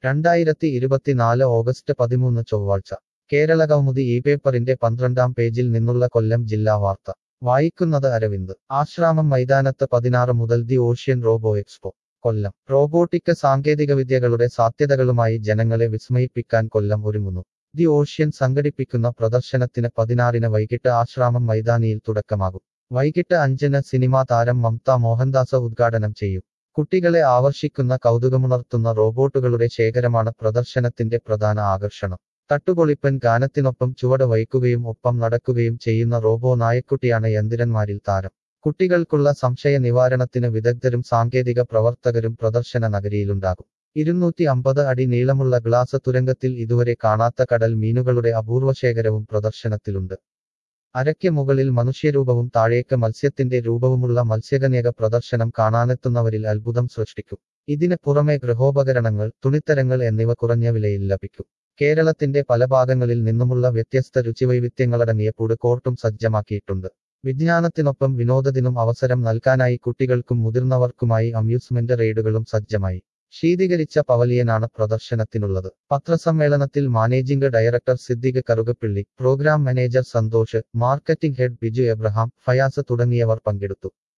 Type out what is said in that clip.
രണ്ടായിരത്തി ഇരുപത്തിനാല് ഓഗസ്റ്റ് പതിമൂന്ന് ചൊവ്വാഴ്ച കേരളകൗമുദി ഈ പേപ്പറിന്റെ പന്ത്രണ്ടാം പേജിൽ നിന്നുള്ള കൊല്ലം ജില്ലാ വാർത്ത വായിക്കുന്നത് അരവിന്ദ് ആശ്രാമം മൈതാനത്ത് പതിനാറ് മുതൽ the ocean robo expo Kollam robotic സാങ്കേതികവിദ്യകളുടെ സാധ്യതകളുമായി ജനങ്ങളെ വിസ്മയിപ്പിക്കാൻ കൊല്ലം ഒരുങ്ങുന്നു ദി ഓഷ്യൻ സംഘടിപ്പിക്കുന്ന പ്രദർശനത്തിന് പതിനാറിന് വൈകിട്ട് ആശ്രാമം മൈതാനിയിൽ തുടക്കമാകും വൈകിട്ട് അഞ്ചിന് സിനിമാ താരം മമത മോഹൻദാസ് ഉദ്ഘാടനം ചെയ്യും കുട്ടികളെ ആകർഷിക്കുന്ന കൗതുകമുണർത്തുന്ന റോബോട്ടുകളുടെ ശേഖരമാണ് പ്രദർശനത്തിന്റെ പ്രധാന ആകർഷണം തട്ടുപൊളിപ്പൻ ഗാനത്തിനൊപ്പം ചുവട് വയ്ക്കുകയും ഒപ്പം നടക്കുകയും ചെയ്യുന്ന റോബോ നായക്കുട്ടിയാണ് യന്ത്രന്മാരിൽ താരം കുട്ടികൾക്കുള്ള സംശയ നിവാരണത്തിന് വിദഗ്ധരും സാങ്കേതിക പ്രവർത്തകരും പ്രദർശന നഗരിയിലുണ്ടാകും ഇരുന്നൂറ്റി അമ്പത് അടി നീളമുള്ള ഗ്ലാസ് തുരങ്കത്തിൽ ഇതുവരെ കാണാത്ത കടൽ മീനുകളുടെ അപൂർവ ശേഖരവും പ്രദർശനത്തിലുണ്ട് അരയ്ക്ക് മുകളിൽ മനുഷ്യരൂപവും താഴേക്ക് മത്സ്യത്തിന്റെ രൂപവുമുള്ള മത്സ്യകന്യക പ്രദർശനം കാണാനെത്തുന്നവരിൽ അത്ഭുതം സൃഷ്ടിക്കും ഇതിന് പുറമെ ഗൃഹോപകരണങ്ങൾ തുണിത്തരങ്ങൾ എന്നിവ കുറഞ്ഞ വിലയിൽ ലഭിക്കും കേരളത്തിന്റെ പല ഭാഗങ്ങളിൽ നിന്നുമുള്ള വ്യത്യസ്ത രുചിവൈവിധ്യങ്ങളടങ്ങിയ ഫുഡ് കോർട്ടും സജ്ജമാക്കിയിട്ടുണ്ട് വിജ്ഞാനത്തിനൊപ്പം വിനോദത്തിനും അവസരം നൽകാനായി കുട്ടികൾക്കും മുതിർന്നവർക്കുമായി അമ്യൂസ്മെന്റ് റൈഡുകളും സജ്ജമായി ശീതീകരിച്ച പവലിയനാണ് പ്രദർശനത്തിനുള്ളത് പത്രസമ്മേളനത്തിൽ managing director Siddique Karukappilly programme manager Santhosh marketing head Biju Abraham Fayas തുടങ്ങിയവർ പങ്കെടുത്തു